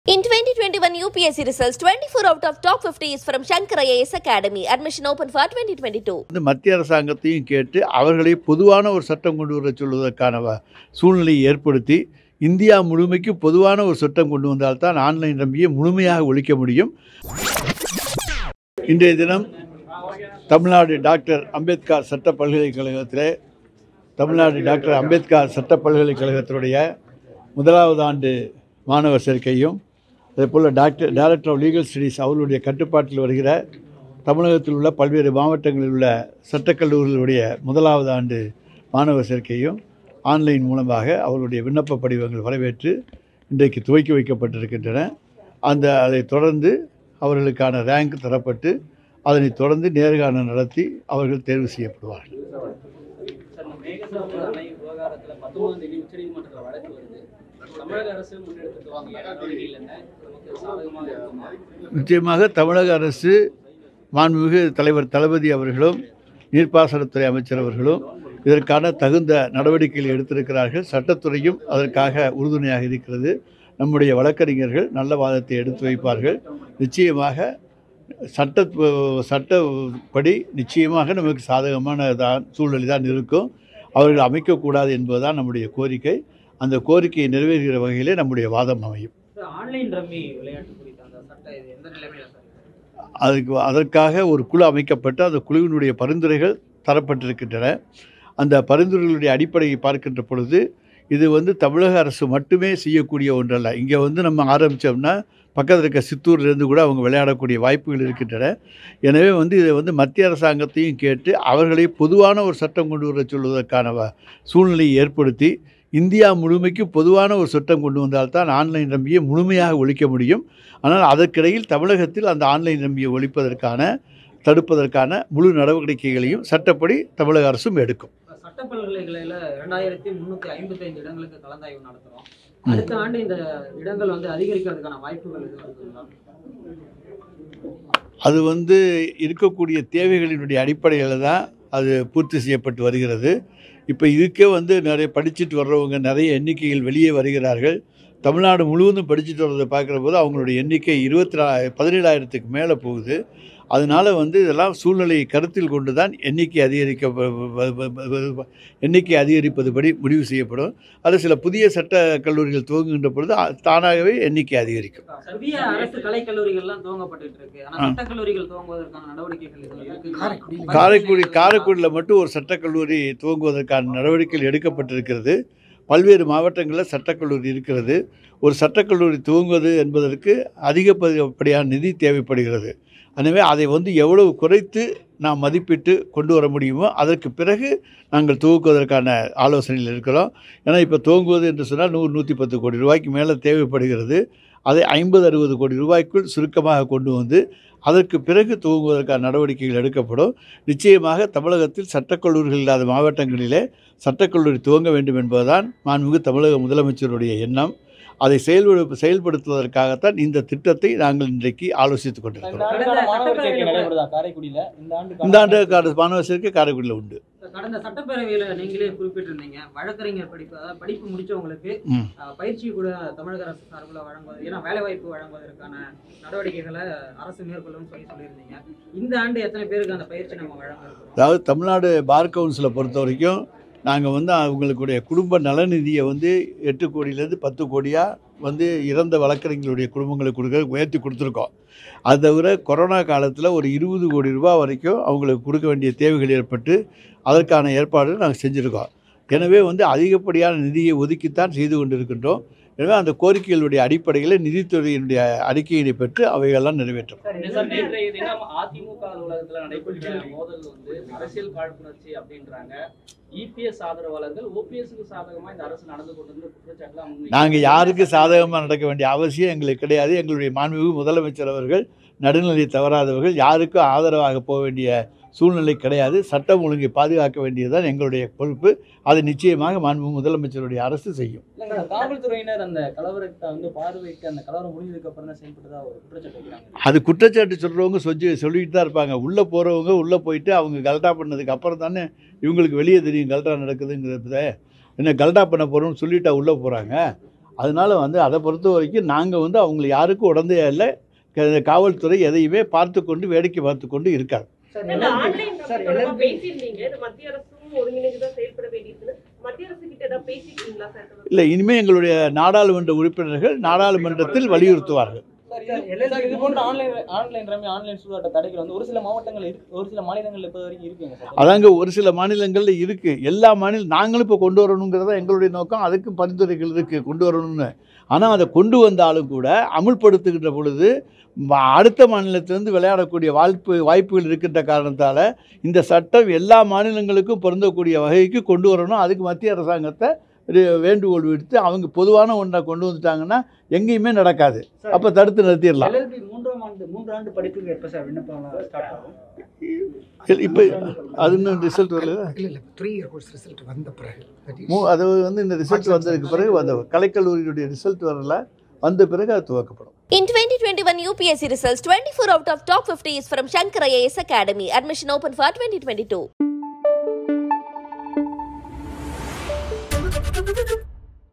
In 2021 UPSC results, 24 out of top 50 is from Shankar IAS Academy. Admission open for 2022. வந்து மத்திய அரசாங்கத்தையும் கேட்டு அவர்களை பொதுவான ஒரு சட்டம் கொண்டு வர சொல்வதற்கான வ- சூழ்நிலையை ஏற்படுத்தி இந்தியா முழுமைக்கு பொதுவான ஒரு சட்டம் கொண்டு வந்தால்தான் ஆன்லைன் ரம்மியை முழுமையாக ஒழிக்க முடியும் இன்றைய தினம் தமிழ்நாடு டாக்டர் அம்பேத்கர் சட்ட பல்கலைக்கழகத்திலே தமிழ்நாடு டாக்டர் அம்பேத்கர் சட்ட பல்கலைக்கழகத்தினுடைய முதலாவது ஆண்டு மாணவர் சேர்க்கையும் அதேபோல் doctor director of legal studies அவர்களுடைய கட்டுப்பாட்டில் வருகிற தமிழகத்தில் உள்ள பல்வேறு மாவட்டங்களில் உள்ள சட்டக்கல்லூரிகளுடைய முதலாவது ஆண்டு மாணவர் சேர்க்கையும் ஆன்லைன் மூலமாக அவர்களுடைய விண்ணப்ப படிவங்கள் வரவேற்று இன்றைக்கு துவக்கி வைக்கப்பட்டிருக்கின்றன அந்த அதைத் தொடர்ந்து அவர்களுக்கான ரேங்க் தரப்பட்டு அதனைத் தொடர்ந்து நேர்காணல் நடத்தி அவர்கள் தேர்வு செய்யப்படுவார்கள் சார் இந்த மேகதாது அணை விவகாரத்துல பத்தொன்பதாம் தேதி உச்சநீதிமன்றத்தில் வழக்கு வருது தமிழக அரசு முன்னெடுத்துட்டு வாங்க நடவடிக்கைகள் என்ன நமக்கு சாதகமாக இருக்குமா நிச்சயமாக தமிழக அரசு மாண்புமிகு தலைவர் தளபதி அவர்களும் நீர்ப்பாசனத்துறை அமைச்சர் அவர்களும் இதற்கான தகுந்த நடவடிக்கைகள் எடுத்திருக்கிறார்கள் சட்டத்துறையும் அதற்காக உறுதுணையாக இருக்கிறது நம்முடைய வழக்கறிஞர்கள் நல்ல வாதத்தை எடுத்து வைப்பார்கள் நிச்சயமாக சட்ட சட்டப்படி நிச்சயமாக நமக்கு சாதகமான தான் சூழ்நிலை தான் இருக்கும் அவர்கள் அமைக்கக்கூடாது என்பதுதான் நம்முடைய கோரிக்கை அந்த கோரிக்கையை நிறைவேறுகிற வகையிலே நம்முடைய வாதம் அமையும் ஆன்லைன் ரம்மி விளையாட்டு குறித்த அந்த சட்டம் இது எந்த நிலைமையில சார் அதுக்கு அதற்காக ஒரு குழு அமைக்கப்பட்டு அந்த குழுவினுடைய பரிந்துரைகள் தரப்பட்டிருக்கின்றன அந்த பரிந்துரைகளுடைய அடிப்படையை பார்க்கின்ற பொழுது இது வந்து தமிழக அரசு மட்டுமே செய்யக்கூடிய ஒன்றல்ல இங்கே வந்து நம்ம ஆரம்பித்தோம்னா பக்கத்தில் இருக்க சித்தூர்லேருந்து கூட அவங்க விளையாடக்கூடிய வாய்ப்புகள் இருக்கின்றன எனவே வந்து இதை வந்து மத்திய அரசாங்கத்தையும் கேட்டு அவர்களை பொதுவான ஒரு சட்டம் கொண்டு வர சொல்வதற்கான வ- சூழ்நிலையை ஏற்படுத்தி இந்தியா முழுமைக்கு பொதுவான ஒரு சட்டம் கொண்டு வந்தால்தான் ஆன்லைன் ரம்மியை முழுமையாக ஒழிக்க முடியும் ஆனால் அதற்கிடையில் தமிழகத்தில் அந்த ஆன்லைன் ரம்மியை ஒழிப்பதற்கான தடுப்பதற்கான முழு நடவடிக்கைகளையும் சட்டப்படி தமிழக அரசும் எடுக்கும் சட்ட பல்கலைக்கழகில் ரெண்டாயிரத்தி முந்நூற்றி ஐம்பத்தைந்து இடங்களுக்கு கலந்தாய்வு நடத்துகிறோம் அடுத்த ஆண்டு இந்த இடங்கள் வந்து அதிகரிக்கிறதுக்கான வாய்ப்புகள் எதுவும் இருக்குங்களா அது வந்து இருக்கக்கூடிய தேவைகளினுடைய அடிப்படையில் தான் அது பூர்த்தி செய்யப்பட்டு வருகிறது இப்போ இதுக்கே வந்து நிறைய படிச்சுட்டு வர்றவங்க நிறைய எண்ணிக்கைகள் வெளியே வருகிறார்கள் தமிழ்நாடு முழுவதும் படிச்சுட்டு வர்றதை பார்க்குற போது அவங்களுடைய எண்ணிக்கை இருபத்தி நா பதினேழாயிரத்துக்கு மேலே போகுது அதனால் வந்து இதெல்லாம் சூழ்நிலையை கருத்தில் கொண்டு தான் எண்ணிக்கை அதிகரிக்க வ- வ- வ- வ- வ- எண்ணிக்கை அதிகரிப்பது படி முடிவு செய்யப்படும் அது சில புதிய சட்ட கல்லூரிகள் துவங்குகின்ற பொழுது அ- தானாகவே எண்ணிக்கை அதிகரிக்கும் புதிய அரசு கலைக்கல்லூரிகள்லாம் துவங்கப்பட்டு இருக்கு ஆனா ஆ. சட்டக்கல்லூரிகள் துவங்குவதற்கான நடவடிக்கைகள் எதுவும் இருக்கு காரைக்குடி காரைக்குடியில் மட்டும் ஒரு சட்டக்கல்லூரி துவங்குவதற்கான நடவடிக்கைகள் எடுக்கப்பட்டிருக்கிறது பல்வேறு மாவட்டங்களில் சட்டக்கல்லூரி இருக்கிறது ஒரு சட்டக்கல்லூரி துவங்குவது என்பதற்கு அதிகப்படியான நிதி தேவைப்படுகிறது எனவே அதை வந்து எவ்வளவு குறைத்து நாம் மதிப்பிட்டு கொண்டு வர முடியுமோ அதற்கு பிறகு நாங்கள் துவக்குவதற்கான ஆலோசனையில் இருக்கிறோம் ஏன்னா இப்போ துவங்குவது என்று சொன்னால் நூறு நூற்றி பத்து கோடி ரூபாய்க்கு மேலே தேவைப்படுகிறது அதை ஐம்பது அறுபது கோடி ரூபாய்க்குள் சுருக்கமாக கொண்டு வந்து அதற்கு பிறகு துவங்குவதற்கான நடவடிக்கைகள் எடுக்கப்படும் நிச்சயமாக தமிழகத்தில் சட்டக்கல்லூரிகள் இல்லாத மாவட்டங்களிலே சட்டக்கல்லூரி துவங்க வேண்டும் என்பதுதான் மாண்புமிகு தமிழக முதலமைச்சருடைய எண்ணம் அதை செயல்படு செயல்படுத்துவதற்காகத்தான் இந்த திட்டத்தை நாங்கள் இன்றைக்கு ஆலோசித்துக் கொண்டிருக்கிறோம் கடந்த மாணவர் சேர்க்கை சட்டப்பேரவையில- நடைபெறுதா காரைக்குடியில இந்த ஆண்டு இந்த ஆண்டு மாணவர் சேர்க்கை காரைக்குடியில் உண்டு கடந்த சட்டப்பேரவையில நீங்களே குறிப்பிட்டிருந்தீங்க வழக்கறிஞர் படிப்பு அதாவது படிப்பு முடிச்சவங்களுக்கு ம். அஹ், பயிற்சி கூட தமிழக அரசு சார்பில் வழங்குவது ஏன்னா வேலைவாய்ப்பு வழங்குவதற்கான நடவடிக்கைகளை அரசு மேற்கொள்ளும் சொல்லி சொல்லியிருந்தீங்க இந்த ஆண்டு எத்தனை பேருக்கு அந்த பயிற்சி நம்ம வழங்க இருக்கிறோம் அதாவது தமிழ்நாடு பார் கவுன்சிலை பொறுத்த வரைக்கும் நாங்கள் வந்து அவங்களுடைய குடும்ப நலநிதியை வந்து எட்டு கோடியிலேருந்து பத்து கோடியாக வந்து இறந்த வழக்கறிஞர்களுடைய குடும்பங்களுக்கு கொடுக்க உயர்த்தி கொடுத்துருக்கோம் அது தவிர கொரோனா காலத்தில் ஒரு இருபது கோடி ரூபாய் வரைக்கும் அவங்களுக்கு கொடுக்க வேண்டிய தேவைகள் ஏற்பட்டு அதற்கான ஏற்பாடுகள் நாங்கள் செஞ்சுருக்கோம் எனவே வந்து அதிகப்படியான நிதியை ஒதுக்கித்தான் செய்து கொண்டிருக்கின்றோம் எனவே அந்த கோரிக்கைகளுடைய அடிப்படையில் நிதித்துறையினுடைய அறிக்கையினை பெற்று அவைகளெல்லாம் நிறைவேற்றப்படும் சார், நேற்றைய தினம் அதிமுக அலுவலகத்துல நடைபெற்ற மோதல் வந்து அரசியல் காழ்ப்புணர்ச்சி அப்படின்றாங்க இபிஎஸ் ஆதரவாளர்கள் ஓபிஎஸ்க்கு சாதகமா இந்த அரசு நடந்து கொண்டு வந்து குற்றச்சாட்டுலாம் முன்வைக்கிறாங்க. நாங்கள் யாருக்கு சாதகமாக நடக்க வேண்டிய அவசியம் எங்களுக்கு கிடையாது எங்களுடைய மாண்புமிகு முதலமைச்சர் அவர்கள் நடுநிலை தவறாதவர்கள் யாருக்கும் ஆதரவாக போக வேண்டிய சூழ்நிலை கிடையாது சட்டம் ஒழுங்கை பாதுகாக்க வேண்டியதுதான் எங்களுடைய பொறுப்பு அதை நிச்சயமாக மாண்புமிகு முதலமைச்சருடைய அரசு செய்யும் இல்லைங்க காவல்துறையினர் அந்த கலவரத்தை வந்து பார்வைக்கு அந்த கலவரம் முடிஞ்சதுக்கு அப்புறம் தான் செயல்பட்டதா ஒரு குற்றச்சாட்டு வைக்கிறாங்க அது குற்றச்சாட்டு சொல்கிறவங்க சொல்லி சொல்லிட்டு தான் இருப்பாங்க உள்ளே போகிறவங்க உள்ளே போயிட்டு அவங்க கலட்டா பண்ணதுக்கு அப்புறம் தானே இவங்களுக்கு வெளியே தெரியும் கலட்டா நடக்குதுங்கிறத என்ன கலட்டா பண்ண போகிறோம்னு சொல்லிட்டா உள்ளே போகிறாங்க அதனால வந்து அதை பொறுத்த வரைக்கும் நாங்கள் வந்து அவங்கள யாருக்கும் உடந்தையா இல்லை க- காவல்துறை எதையுமே பார்த்து கொண்டு வேடிக்கை பார்த்து கொண்டு இருக்காது இல்ல, ஆன்லைன் ரம்மி தொடர்பா பேசியிருந்தீங்க இது மத்திய அரசும் ஒருங்கிணைந்து தான் செயல்பட வேண்டியதுன்னு மத்திய அரசு கிட்ட ஏதாவது பேசிருக்கீங்களா சார் இல்லை இனிமேல் எங்களுடைய நாடாளுமன்ற உறுப்பினர்கள் நாடாளுமன்றத்தில் வலியுறுத்துவார்கள் சார் இது சார் இது போன்ற ஆன்லைன் ஆன்லைன் ரம்மி ஆன்லைன் சூதாட்ட தடைகள் வந்து ஒரு சில மாவட்டங்கள் இருக்கு ஒரு சில மாநிலங்கள்ல இப்போ வரைக்கும் இருக்குங்க சார் அதாங்க ஒரு சில மாநிலங்களில் இருக்குது எல்லா மாநில நாங்களும் இப்போ கொண்டு வரணுங்கிறதா எங்களுடைய நோக்கம் அதுக்கும் பரிந்துரைகள் இருக்குது கொண்டு வரணும்னு ஆனால் அதை கொண்டு வந்தாலும் கூட அமுல்படுத்துகின்ற பொழுது ம- அடுத்த மாநிலத்திலிருந்து விளையாடக்கூடிய வாய்ப்பு வாய்ப்புகள் இருக்கின்ற காரணத்தால் இந்த சட்டம் எல்லா மாநிலங்களுக்கும் பொருந்தக்கூடிய வகைக்கு கொண்டு வரணும் அதுக்கு மத்திய அரசாங்கத்தை ஒரு வேண்டுகோள் விடுத்து அவங்க பொதுவான ஒன்றை கொண்டு வந்துட்டாங்கன்னா எங்கேயுமே நடக்காது அப்போ தடுத்து நிறுத்திடலாம் எல்எல்பி மூன்றாம் ஆண்டு மூன்று ஆண்டு படிப்புக்கு எப்போ சார் விண்ணப்பம் ஸ்டார்ட் ஆகும் இப்போ அது இன்னும் ரிசல்ட் வரல இல்லை இல்லை த்ரீ இயர் கோர்ஸ் ரிசல்ட் வந்த பிறகு that is- மூ அது வந்து இந்த ரிசல்ட் வந்ததுக்கு பிறகு வந்த கலைக்கல்லூரியினுடைய ரிசல்ட் வரல வந்த பிறகு அது துவக்கப்படும் In 2021 UPSC results, 24 out of top 50 is from Shankar IAS Academy. Admission open for 2022.